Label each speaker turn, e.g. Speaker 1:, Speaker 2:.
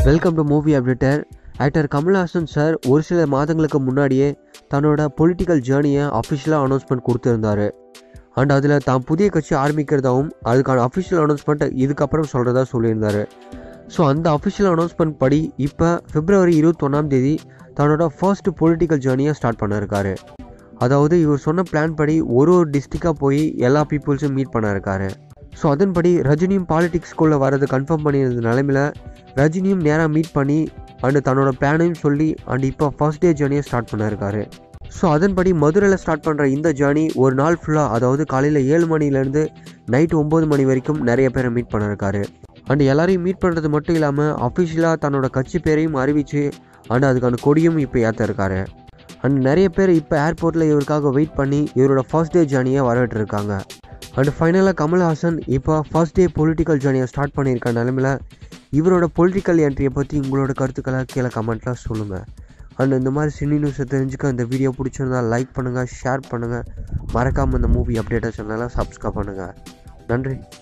Speaker 1: welcome to movie updater actor Kamal Haasan sir ஒரு சில மாதங்களுக்கு முன்னாடியே தன்னோட பொலிட்டிக்கல் ஜேர்னியை அஃபிஷியலாக அனௌன்ஸ்மெண்ட் கொடுத்துருந்தாரு அண்ட் அதில் தான் புதிய கட்சி ஆரம்பிக்கிறதாவும் அதுக்கான அஃபிஷியல் அனௌன்ஸ்மெண்ட் இதுக்கப்புறம் சொல்கிறதா சொல்லியிருந்தாரு ஸோ அந்த அஃபிஷியல் அனௌன்ஸ்மெண்ட் படி இப்போ பிப்ரவரி இருபத்தொன்னாம் தேதி தன்னோட ஃபர்ஸ்ட் பொலிட்டிக்கல் ஜேர்னியை ஸ்டார்ட் பண்ணிருக்காரு அதாவது இவர் சொன்ன பிளான் படி ஒரு ஒரு டிஸ்ட்ரிக்டாக போய் எல்லா பீப்புள்ஸும் மீட் பண்ண இருக்காரு ஸோ அதன்படி ரஜினியும் பாலிடிக்ஸ்குள்ளே வரது கன்ஃபார்ம் பண்ணியிருந்த நிலமையில ரஜினியும் நேராக மீட் பண்ணி அண்டு தன்னோட பிளானையும் சொல்லி அண்ட் இப்போ ஃபர்ஸ்ட் டே ஜேர்னியை ஸ்டார்ட் பண்ணிருக்காரு ஸோ அதன்படி மதுரையில் ஸ்டார்ட் பண்ணுற இந்த ஜேர்னி ஒரு நாள் ஃபுல்லாக அதாவது காலையில் ஏழு மணிலேருந்து நைட் ஒம்பது மணி வரைக்கும் நிறைய பேரை மீட் பண்ணிருக்காரு அண்ட் எல்லாரையும் மீட் பண்ணுறது மட்டும் இல்லாமல் அஃபிஷியலாக தன்னோட கட்சி பேரையும் அறிவித்து அண்ட் அதுக்கான கொடியும் இப்போ ஏற்ற இருக்காரு அண்ட் நிறைய பேர் இப்போ ஏர்போர்ட்டில் இவருக்காக வெயிட் பண்ணி இவரோட ஃபர்ஸ்ட் டே ஜேர்னியை வரவேற்றிருக்காங்க அண்ட் ஃபைனலாக கமல்ஹாசன் இப்போ ஃபர்ஸ்ட் டே பொலிட்டிக்கல் ஜேர்னியை ஸ்டார்ட் பண்ணியிருக்க நிலமையில இவரோட பொலிட்டிக்கல் என்ட்ரியை பற்றி உங்களோட கருத்துக்களை கீழே கமெண்ட்டில் சொல்லுங்கள் அண்ட் இந்த மாதிரி சினி நியூஸை தெரிஞ்சுக்க இந்த வீடியோ பிடிச்சிருந்தா லைக் பண்ணுங்கள் ஷேர் பண்ணுங்கள் மறக்காமல் இந்த மூவி அப்டேட்டை சேனலை சப்ஸ்கிரைப் பண்ணுங்கள் நன்றி